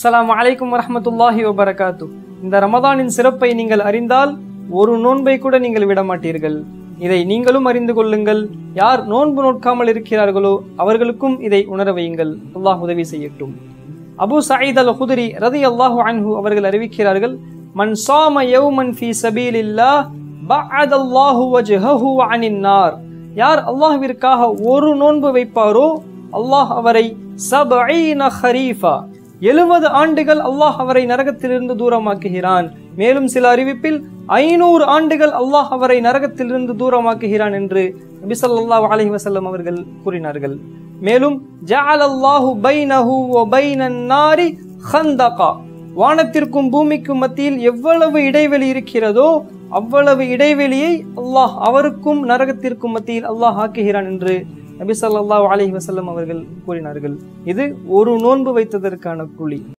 அஸ்ஸலாமு அலைக்கும் வரஹ்மத்துல்லாஹி வபரகாத்து இந்த ரமதானின் சிறப்பை நீங்கள் அறிந்தால் ஒரு நோன்பை கூட நீங்கள் விட மாட்டீர்கள் இதை நீங்களும் அறிந்து கொள்ளுங்கள் யார் நோன்பு நோட்காமல் இருக்கிறார்களோ அவர்களுக்கும் இதை உணர வையுங்கள் அல்லாஹ் உதவி செய்யட்டும் அபு சயீத் அல் குதிரி ரதி அல்லாஹு அன்ஹு அவர்கள் அறிவிக்கிறார்கள் மன் சாம யௌமன் ஃபீ சபீலில்லாஹ் பஅதல்லாஹு வஜ்ஹஹு அனின் நார் யார் அல்லாஹ்விற்காக ஒரு நோன்பு வைப்பாரோ அல்லாஹ் அவரை சபஈன ஹரீஃபா எழுபது ஆண்டுகள் அல்லாஹ் அவரை நரகத்திலிருந்து தூரமாக்குகிறான் மேலும் சில அறிவிப்பில் ஐநூறு ஆண்டுகள் அல்லாஹ் அவரை நரகத்திலிருந்து தூரமாக்குகிறான் என்று நபி ஸல்லல்லாஹு அலைஹி வஸல்லம் அவர்கள் கூறினார்கள் மேலும் ஜஅலல்லாஹு பைனஹு வ பைனன் நாரி ஹந்தகா வானத்திற்கும் பூமிக்கும் மத்தியில் எவ்வளவு இடைவெளி இருக்கிறதோ அவ்வளவு இடைவெளியை அல்லாஹ் அவருக்கும் நரகத்திற்கும் மத்தியில் அல்லாஹ் ஆக்குகிறான் என்று நபி ஸல்லல்லாஹு அலைஹி வஸல்லம் அவர்கள் கூறினார்கள் இது ஒரு நோன்பு வைத்ததற்கான கூலி